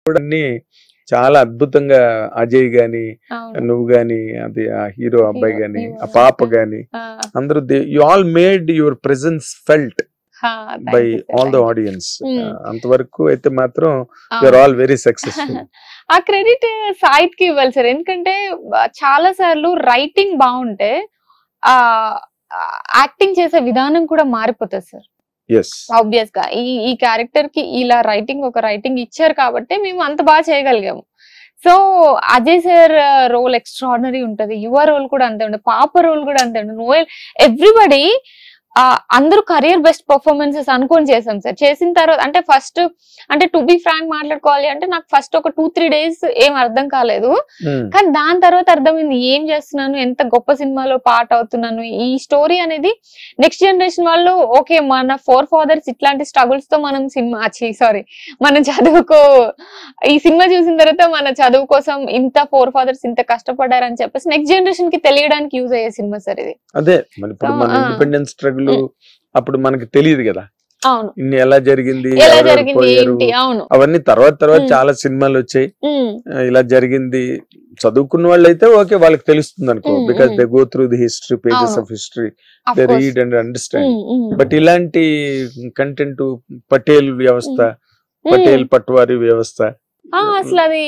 కూడా అన్ని చాలా అద్భుతంగా అజయ్ గాని అవును నువ్వు గాని అది ఆ హీరో అబ్బాయి Hero, గాని hero. ఆ పాప గాని ఆ, అందరూ you all made your presence felt హా, thank bye you, sir, all the thank you. Audience Hmm. అంతవరకు అయితే మాత్రం అవును. యూఆర్ ఆల్ వెరీ సక్సెస్ఫుల్ ఆ క్రెడిట్ సైట్ కి ఇవ్వాలి సార్ ఎందుకంటే బ- చాలా సార్లు రైటింగ్ బాగుంటే ఆ యాక్టింగ్ చేసే విధానం కూడా మారిపోతుంది సార్ ఎస్ ఆబ్వియస్ గా ఈ ఈ క్యారెక్టర్ కి ఇలా రైటింగ్ ఒక రైటింగ్ ఇచ్చారు కాబట్టి మేము అంత బాగా చేయగలిగాము so Ajay sir role extraordinary ఉంటది యువ రోల్ కూడా అంతే ఉంటుంది పాప రోల్ కూడా అంతే ఉంటుంది నోయల్ ఎవ్రీబడి అందరూ కెరియర్ బెస్ట్ పర్ఫార్మెన్సెస్ అనుకొని చేసాం సార్ చేసిన తర్వాత అంటే ఫస్ట్ అంటే టు బి ఫ్రాంక్ మాట్లాడుకోవాలి అంటే నాకు ఫస్ట్ ఒక టూ త్రీ డేస్ ఏం అర్థం కాలేదు కానీ దాని తర్వాత అర్థమైంది ఏం చేస్తున్నాను ఎంత గొప్ప సినిమాలో పార్ట్ అవుతున్నాను ఈ స్టోరీ అనేది నెక్స్ట్ జనరేషన్ వాళ్ళు ఓకే మన ఫోర్ ఫాదర్స్ ఇట్లాంటి స్ట్రగుల్స్ తో మనం సినిమా సారీ మన చదువుకో ఈ సినిమా చూసిన తర్వాత మన చదువు కోసం ఇంత ఫోర్ ఫాదర్స్ ఇంత కష్టపడ్డారని చెప్పేసి నెక్స్ట్ జనరేషన్ కి తెలియడానికి యూజ్ అయ్యే సినిమా సార్ ఇది అదే మరి ఇప్పుడు మన ఆ, ఆ. Independence struggle Mm. అప్పుడు మనకి తెలియదు కదా అవును ఇన్ని ఎలా జరిగింది ఎలా ఎవరెవరు జరిగింది పోయారు ఏంటి అవును అవన్నీ తర్వాత తర్వాత Mm. చాలా సినిమాలు వచ్చాయి ఉమ్, ఆ, ఇలా జరిగింది చదువుకున్న వాళ్ళు అయితే ఓకే వాళ్ళకి తెలుస్తుంది అనుకో Mm, because mm. They go through the history pages అవును. Of history of they course. Read and understand um, um, but ఇలాంటి కంటెంట్ పటేల్ వ్యవస్థ ఉమ్. పటేల్ పట్వారీ వ్యవస్థ ఆ, అసలు అది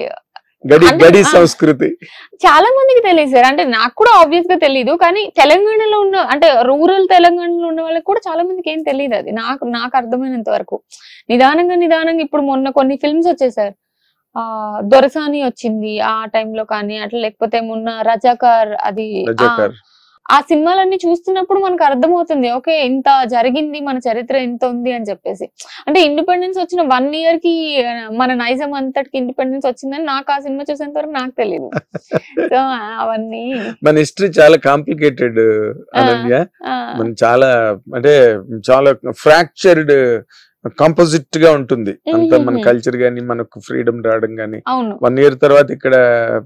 గడి అంటే, గడి ఆ. సంస్కృతి చాలా మందికి తెలియదు సార్ అంటే నాకు కూడా ఆబ్వియస్ గా తెలియదు కానీ తెలంగాణలో ఉన్న అంటే రూరల్ తెలంగాణలో ఉన్న వాళ్ళకి కూడా చాలా మందికి ఏం తెలియదు అది నాకు నాకు అర్థమైనంత వరకు నిదానంగా నిదానంగా ఇప్పుడు మొన్న కొన్ని ఫిల్మ్స్ వచ్చాయి సార్ ఆ దొరసాని వచ్చింది ఆ టైంలో కానీ అట్లా లేకపోతే మొన్న రజాకార్ అది ఆ, రజాకర్ ఆ సినిమాలన్నీ చూస్తున్నప్పుడు మనకు అర్థమవుతుంది ఓకే ఇంత జరిగింది మన చరిత్ర ఇంత ఉంది అని చెప్పేసి అంటే ఇండిపెండెన్స్ వచ్చిన వన్ ఇయర్ కి ఆ, మన నైజం అంతటికి ఇండిపెండెన్స్ వచ్చిందని నాకు ఆ సినిమా చూసేంత వరకు నాకు తెలియదు సో అవన్నీ మన హిస్టరీ చాలా కాంప్లికేటెడ్ అనన్య ఆ, మన చాలా అంటే చాలా ఫ్రాక్చర్డ్ కాంపోజిట్ గా ఉంటుంది అంత మన మ్మ్. కల్చర్ గాని మనకు ఫ్రీడమ్ రావడం గాని అవును వన్ ఇయర్ తర్వాత ఇక్కడ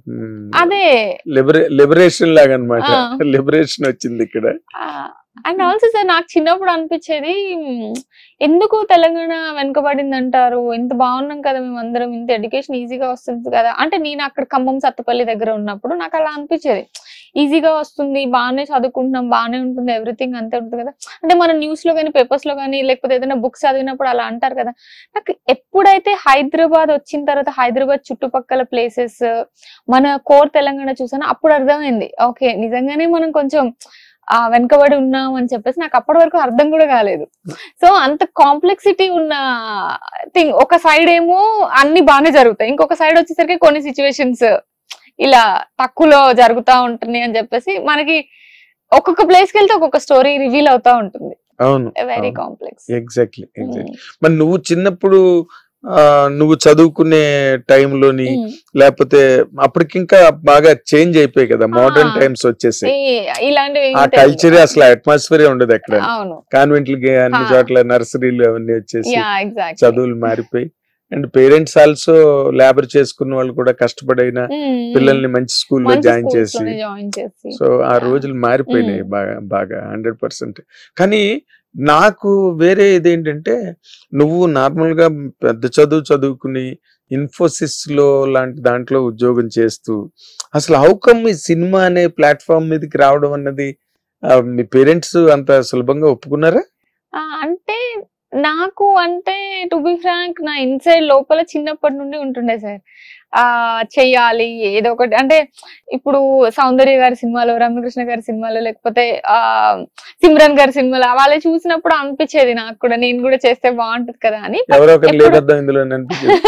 అదే లిబరేషన్ లాగా అనమాట ఆ. లిబరేషన్ వచ్చింది ఇక్కడ అండ్ ఆల్సో సార్ నాకు చిన్నప్పుడు అనిపించేది మ్, ఎందుకు తెలంగాణ వెనుకబడింది అంటారు ఇంత బాగున్నాం కదా మేము అందరం ఇంత ఎడ్యుకేషన్ ఈజీగా వస్తుంది కదా అంటే నేను అక్కడ ఖమ్మం సత్తపల్లి దగ్గర ఉన్నప్పుడు నాకు అలా అనిపించేది ఈజీగా వస్తుంది బాగానే చదువుకుంటున్నాం బాగానే ఉంటుంది ఎవ్రీథింగ్ అంతే ఉంటుంది కదా అంటే మన న్యూస్ లో కానీ పేపర్స్ లో కానీ లేకపోతే ఏదైనా బుక్స్ చదివినప్పుడు అలా అంటారు కదా నాకు ఎప్పుడైతే హైదరాబాద్ వచ్చిన తర్వాత హైదరాబాద్ చుట్టుపక్కల ప్లేసెస్ మన కోర్ తెలంగాణ చూసానో అప్పుడు అర్థమైంది ఓకే నిజంగానే మనం కొంచెం ఆ వెనకబడి ఉన్నాం అని చెప్పేసి నాకు అప్పటి వరకు అర్థం కూడా కాలేదు సో అంత కాంప్లెక్సిటీ ఉన్న థింగ్ ఒక సైడ్ ఏమో అన్ని బాగానే జరుగుతాయి ఇంకొక సైడ్ వచ్చేసరికి కొన్ని సిచ్యువేషన్స్ ఇలా తక్కువలో జరుగుతా ఉంటుంది అని చెప్పేసి మనకి ఒక్కొక్క ప్లేస్ కి వెళ్తే ఒక్కొక్క స్టోరీ రివీల్ అవుతా ఉంటుంది అవును వెరీ కాంప్లెక్స్ ఎగ్జాక్ట్లీ ఎగ్జాక్ట్లీ మరి నువ్వు చిన్నప్పుడు ఆ, నువ్వు చదువుకునే టైంలోని లేకపోతే అప్పటికి ఇంకా బాగా చేంజ్ అయిపోయాయి కదా మోడర్న్ ఆ. టైమ్స్ వచ్చేసాయి ఇలాంటివి ఆ ఏమీ తెలియదు. కల్చర్ అసలు అట్మాస్ఫియర్ ఉండదు ఎక్కడ అవును కాన్వెంట్లకి అన్ని ఆ. చోట్ల నర్సరీలు అవన్నీ వచ్చేసి యా ఎగ్జాక్ట్ చదువులు మారిపోయి అండ్ పేరెంట్స్ ఆల్సో లేబర్ చేసుకున్న వాళ్ళు కూడా కష్టపడైన పిల్లల్ని మంచి స్కూల్లో జాయిన్ చేసి జాయిన్ చేసి సో ఆ రోజులు మారిపోయినాయి మ్మ్. బాగా బాగా హండ్రెడ్ పర్సెంట్ కానీ నాకు వేరే ఇదేంటంటే నువ్వు నార్మల్ గా పెద్ద చదువు చదువుకుని ఇన్ఫోసిస్ లో లాంటి దాంట్లో ఉద్యోగం చేస్తూ అసలు హౌకమ్ ఈ సినిమా అనే ప్లాట్ఫామ్ మీదకి రావడం అన్నది ఆ, మీ పేరెంట్స్ అంత సులభంగా ఒప్పుకున్నారా ఆ, అంటే నాకు అంటే టు బి ఫ్రాంక్ నా ఇన్సైడ్ లోపల చిన్నప్పటి నుండి ఉంటుండే సార్ ఆ చెయ్యాలి ఏదో ఒకటి అంటే ఇప్పుడు సౌందర్య గారి సినిమాలో రమ్యకృష్ణ గారి సినిమాలో లేకపోతే ఆ సిమ్రన్ గారి సినిమాలో వాళ్ళే చూసినప్పుడు అనిపించేది నాకు కూడా నేను కూడా చేస్తే బాగుంటది కదా అని ఎవరో ఒకరు ఎప్పుడు- లేదద్దాం ఇందులో అని అనిపించింది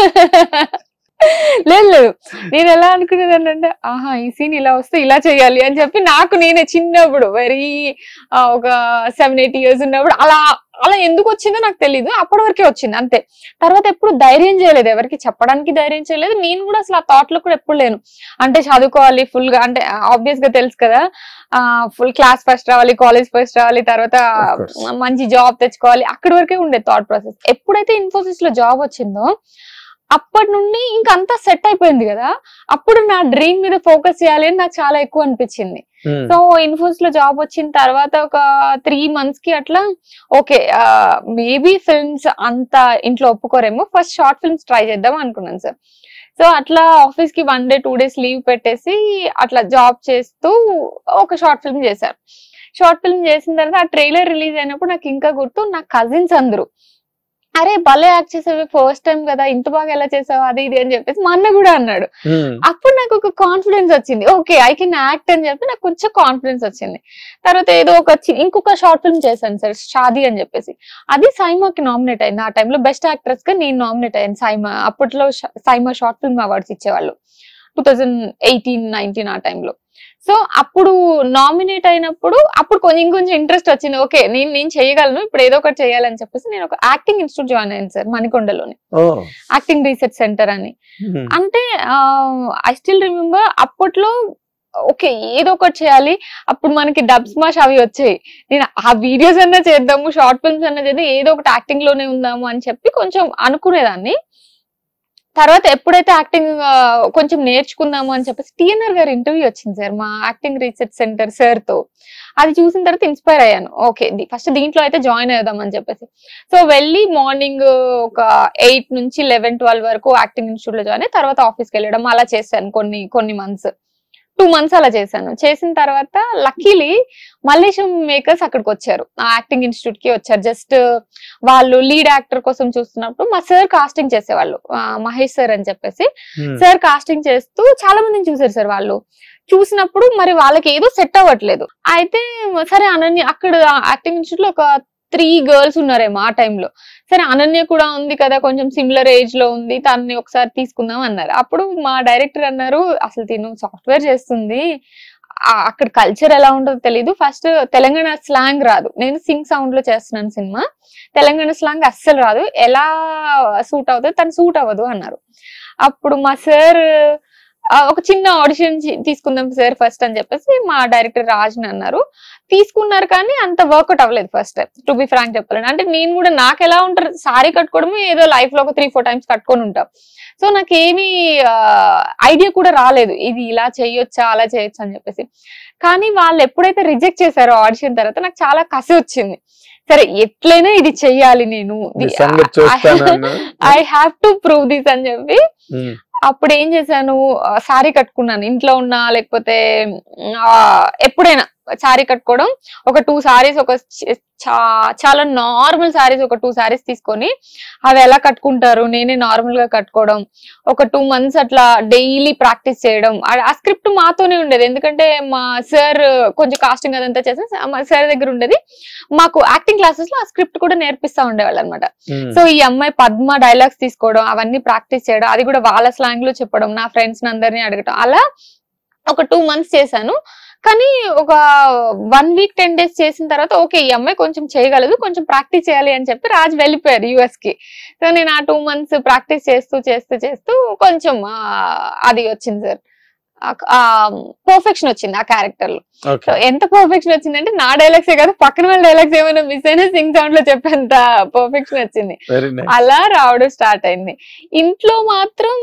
లేదు లేదు నేను ఎలా అనుకునేదాన్ని అంటే ఆహా ఈ సీన్ ఇలా వస్తే ఇలా చేయాలి అని చెప్పి నాకు నేనే చిన్నప్పుడు వెరీ ఒక సెవెన్ ఎయిట్ ఇయర్స్ ఉన్నప్పుడు అలా అలా ఎందుకు వచ్చిందో నాకు తెలియదు అప్పటి వరకే వచ్చింది అంతే తర్వాత ఎప్పుడు ధైర్యం చేయలేదు ఎవరికి చెప్పడానికి ధైర్యం చేయలేదు నేను కూడా అసలు ఆ థాట్ లో కూడా ఎప్పుడు లేను అంటే చదువుకోవాలి ఫుల్ గా అంటే ఆబ్వియస్ గా తెలుసు కదా ఆ ఫుల్ క్లాస్ ఫస్ట్ రావాలి కాలేజ్ ఫస్ట్ రావాలి తర్వాత Of course. మంచి జాబ్ తెచ్చుకోవాలి అక్కడి వరకే ఉండే థాట్ ప్రాసెస్ ఎప్పుడైతే ఇన్ఫోసిస్ లో జాబ్ వచ్చిందో అప్పటి నుండి ఇంకంతా సెట్ అయిపోయింది కదా అప్పుడు నా డ్రీమ్ మీద ఫోకస్ చేయాలి అని నాకు చాలా ఎక్కువ అనిపించింది ఉమ్, సో ఇన్ఫోసిస్ లో జాబ్ వచ్చిన తర్వాత ఒక త్రీ మంత్స్ కి అట్లా ఓకే మేబీ ఫిల్మ్స్ అంత ఇంట్లో ఒప్పుకోరేమో ఫస్ట్ షార్ట్ ఫిల్మ్స్ ట్రై చేద్దాం అనుకున్నాను సార్ సో అట్లా ఆఫీస్ కి one day two days leave పెట్టేసి అట్లా జాబ్ చేస్తూ ఒక షార్ట్ ఫిల్మ్ చేశారు షార్ట్ ఫిల్మ్ చేసిన తర్వాత ఆ ట్రైలర్ రిలీజ్ అయినప్పుడు నాకు ఇంకా గుర్తు నా కజిన్స్ అందరూ అరే భలే యాక్ట్ చేసావు ఫస్ట్ టైం కదా ఇంత బాగా ఎలా చేసావు అది ఇది అని చెప్పేసి మా అన్న కూడా అన్నాడు ఉమ్, అప్పుడు నాకు ఒక కాన్ఫిడెన్స్ వచ్చింది ఓకే ఐ కెన్ యాక్ట్ అని చెప్పి నాకు కొంచెం కాన్ఫిడెన్స్ వచ్చింది తర్వాత ఏదో ఒక చి- ఇంకొక షార్ట్ ఫిల్మ్ చేశాను సార్ షాదీ అని చెప్పేసి అది సైమాకి నామినేట్ అయింది ఆ టైంలో బెస్ట్ యాక్ట్రెస్ గా నేను నామినేట్ అయ్యాను సైమా అప్పట్లో ష- సైమా షార్ట్ ఫిల్మ్ అవార్డ్స్ ఇచ్చేవాళ్ళు టూ థౌజండ్ ఎయిటీన్ నైన్టీన్ ఆ టైంలో సో అప్పుడు నామినేట్ అయినప్పుడు అప్పుడు కొంచెం ఇంకొంచెం ఇంట్రెస్ట్ వచ్చింది ఓకే నేను నేను చేయగలను ఇప్పుడు ఏదో ఒకటి చేయాలని చెప్పేసి నేను ఒక యాక్టింగ్ ఇన్స్టిట్యూట్ జాయిన్ అయ్యాను సార్ మణికొండలోని ఓ యాక్టింగ్ రీసెర్చ్ సెంటర్ అని ఉమ్, అంటే ఐ స్టిల్ రిమెంబర్ అప్పట్లో ఓకే ఏదో ఒకటి చేయాలి అప్పుడు మనకి డబ్ స్మాష్ అవి వచ్చాయి నేను ఆ వీడియోస్ అన్నా చేద్దాము షార్ట్ ఫిల్మ్స్ అన్నా చేద్దాం ఏదో ఒకటి యాక్టింగ్ లోనే ఉందాము అని చెప్పి కొంచెం అనుకునేదాన్ని తర్వాత ఎప్పుడైతే యాక్టింగ్ కొంచెం నేర్చుకుందాము అని చెప్పేసి టిఎన్ఆర్ గారి ఇంటర్వ్యూ వచ్చింది సార్ మా యాక్టింగ్ రీసెర్చ్ సెంటర్ సార్ తో అది చూసిన తర్వాత ఇన్స్పైర్ అయ్యాను ఓకే ఫస్ట్ దీంట్లో అయితే జాయిన్ అవుదాం అని చెప్పేసి సో వెళ్ళి మార్నింగ్ ఒక ఎయిట్ నుంచి లెవెన్ ట్వెల్వ్ వరకు యాక్టింగ్ ఇన్స్టిట్యూట్ లో జాయిన్ అయ్యి తర్వాత ఆఫీస్కి వెళ్ళడం అలా చేశాను కొన్ని కొన్ని మంత్స్ టూ మంత్స్ అలా చేశాను చేసిన తర్వాత లక్కీలీ మల్లేశం మేకర్స్ అక్కడికి వచ్చారు ఆ యాక్టింగ్ ఇన్స్టిట్యూట్ కి వచ్చారు జస్ట్ వాళ్ళు లీడ్ యాక్టర్ కోసం చూస్తున్నప్పుడు మా సార్ కాస్టింగ్ చేసేవాళ్ళు ఆ, మహేష్ సార్ అని చెప్పేసి ఉమ్, సార్ కాస్టింగ్ చేస్తూ చాలా మందిని చూసారు సార్ వాళ్ళు చూసినప్పుడు మరి వాళ్ళకి ఏదో సెట్ అవ్వట్లేదు అయితే సరే అనన్య అక్కడ యాక్టింగ్ ఇన్స్టిట్యూట్ లో ఒక త్రీ గర్ల్స్ ఉన్నారేమో ఆ టైంలో సరే అనన్య కూడా ఉంది కదా కొంచెం సిమిలర్ ఏజ్ లో ఉంది తనని ఒకసారి తీసుకుందాం అన్నారు అప్పుడు మా డైరెక్టర్ అన్నారు అసలు తిను సాఫ్ట్వేర్ చేస్తుంది ఆ- అక్కడ కల్చర్ ఎలా ఉంటుందో తెలీదు ఫస్ట్ తెలంగాణ స్లాంగ్ రాదు నేను సింగ్ సౌండ్ లో చేస్తున్నాను సినిమా తెలంగాణ స్లాంగ్ అస్సలు రాదు ఎలా సూట్ అవుతుంది తను సూట్ అవ్వదు అన్నారు అప్పుడు మా సార్ ఒక చిన్న ఆడిషన్ తీసుకుందాం సార్ ఫస్ట్ అని చెప్పేసి మా డైరెక్టర్ రాజ్ అన్నారు తీసుకున్నారు కానీ అంత వర్కౌట్ అవ్వలేదు first time to be frank చెప్పాలని అంటే నేను కూడా నాకు ఎలా ఉంటారు సారీ కట్టుకోవడము ఏదో లైఫ్ లో ఒక త్రీ ఫోర్ టైమ్స్ కట్టుకొని ఉంటాం సో నాకేమీ ఐడియా కూడా రాలేదు ఇది ఇలా చేయొచ్చా అలా చేయొచ్చా అని చెప్పేసి కానీ వాళ్ళు ఎప్పుడైతే రిజెక్ట్ చేశారో ఆడిషన్ తర్వాత నాకు చాలా కసి వచ్చింది సరే ఎట్లయినా ఇది చెయ్యాలి నేను నీ సంగతి చూస్తాను I have to prove this అని చెప్పి ఉమ్, అప్పుడు ఏం చేశాను సారీ కట్టుకున్నాను ఇంట్లో ఉన్నా లేకపోతే ఆ, ఎప్పుడైనా సారీ కట్టుకోవడం ఒక టూ సారీస్ ఒక చ- చా- చాలా నార్మల్ సారీస్ ఒక టూ సారీస్ తీసుకొని అవి ఎలా కట్టుకుంటారు నేనే నార్మల్ గా కట్టుకోవడం ఒక టూ మంత్స్ అట్లా డైలీ ప్రాక్టీస్ చేయడం ఆ- ఆ స్క్రిప్ట్ మాతోనే ఉండేది ఎందుకంటే మా సార్ కొంచెం కాస్టింగ్ అదంతా చేసి మా సార్ దగ్గర ఉండేది మాకు యాక్టింగ్ క్లాసెస్ లో ఆ స్క్రిప్ట్ కూడా నేర్పిస్తా ఉండేవాళ్ళు అనమాట ఉమ్, సో ఈ అమ్మాయి పద్మ డైలాగ్స్ తీసుకోవడం అవన్నీ ప్రాక్టీస్ చేయడం అది కూడా వాళ్ళ స్లాంగ్ లో చెప్పడం నా ఫ్రెండ్స్ అందరినీ అడగటం అలా ఒక టూ మంత్స్ చేశాను కానీ ఒక వన్ వీక్ టెన్ డేస్ చేసిన తర్వాత ఓకే ఈ అమ్మాయి కొంచెం చేయగలదు కొంచెం ప్రాక్టీస్ చేయాలి అని చెప్పి రాజ్ వెళ్ళిపోయారు యుఎస్ కి సో నేను ఆ టూ మంత్స్ ప్రాక్టీస్ చేస్తూ చేస్తూ చేస్తూ కొంచెం ఆ, అది వచ్చింది సార్ పర్ఫెక్షన్ వచ్చింది ఆ క్యారెక్టర్ లో ఓకే సో ఎంత పర్ఫెక్షన్ వచ్చిందంటే నా డైలాగ్సే కాదు పక్కన వాళ్ళ డైలాగ్స్ ఏమైనా మిస్ అయినా సింగ్ సౌండ్ లో చెప్పేంత పర్ఫెక్షన్ వచ్చింది వెరీ నైస్ అలా రావడం స్టార్ట్ అయింది ఇంట్లో మాత్రం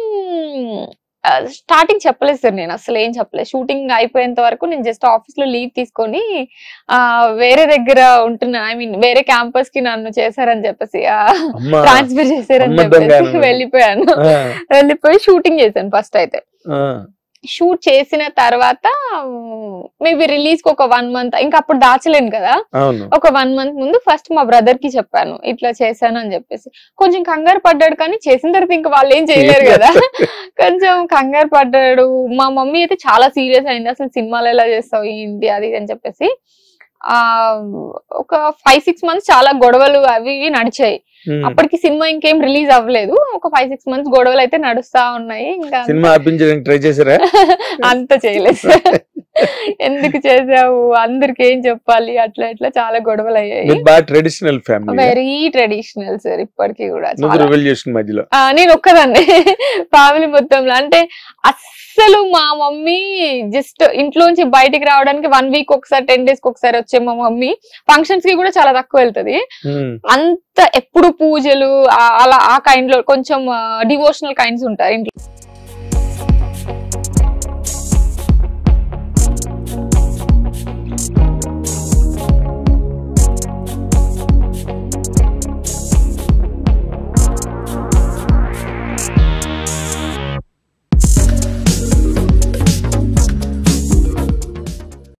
స్టార్టింగ్ చెప్పలేదు సార్ నేను అసలు ఏం చెప్పలేదు షూటింగ్ అయిపోయేంత వరకు నేను జస్ట్ ఆఫీస్ లో లీవ్ తీసుకొని ఆ వేరే దగ్గర ఉంటున్నాను ఐ మీన్ వేరే క్యాంపస్ కి నన్ను చేశారని చెప్పేసి అమ్మా ట్రాన్స్ఫర్ చేశారని అమ్మ చెప్పేసి దొంగ. వెళ్ళిపోయాను ఆ, వెళ్ళిపోయి షూటింగ్ చేశాను ఫస్ట్ అయితే ఆ, షూట్ చేసిన తర్వాత మేబీ రిలీజ్ కి ఒక వన్ మంత్ ఇంకా అప్పుడు దాచలేను కదా అవును ఒక వన్ మంత్ ముందు ఫస్ట్ మా బ్రదర్ కి చెప్పాను ఇట్లా చేశాను అని చెప్పేసి కొంచెం కంగారు పడ్డాడు కానీ చేసిన తర్వాత ఇంకా వాళ్ళు ఏం చేయలేరు కదా కొంచెం కంగారు పడ్డాడు మా మమ్మీ అయితే చాలా సీరియస్ అయింది అసలు సినిమాలు ఎలా చేస్తావు ఏంటి అది ఇది అని చెప్పేసి ఆ ఒక ఫైవ్ సిక్స్ మంత్స్ చాలా గొడవలు అవి ఇవి నడిచాయి ఉమ్, అప్పటికి సినిమా ఇంకేం రిలీజ్ అవ్వలేదు ఒక ఫైవ్ సిక్స్ మంత్స్ గొడవలు అయితే నడుస్తా ఉన్నాయి ఇంకా సినిమా ఆపించడానికి ట్రై చేశారా అంత చేయలేదు సార్. ఎందుకు చేసావు అందరికి ఏం చెప్పాలి అట్లా ఇట్లా చాలా గొడవలు అయ్యాయి మీరు బాగా traditional family very traditional sir ఇప్పటికీ కూడా నువ్వు చాలా రెవల్యూషన్ మధ్యలో ఆ, నేను ఒక్కదాన్ని ఫ్యామిలీ మొత్తంలో అంటే అస్సలు మా మమ్మీ జస్ట్ ఇంట్లోంచి బయటికి రావడానికి వన్ వీక్ ఒకసారి టెన్ డేస్ కి ఒకసారి వచ్చే మా మమ్మీ ఫంక్షన్స్ కి కూడా చాలా తక్కువ వెళ్తది ఉమ్, అంత ఎప్పుడు పూజలు ఆ- అలా ఆ కైండ్ లో కొంచెం డివోషనల్ కైండ్స్ ఉంటాయి ఇంట్లో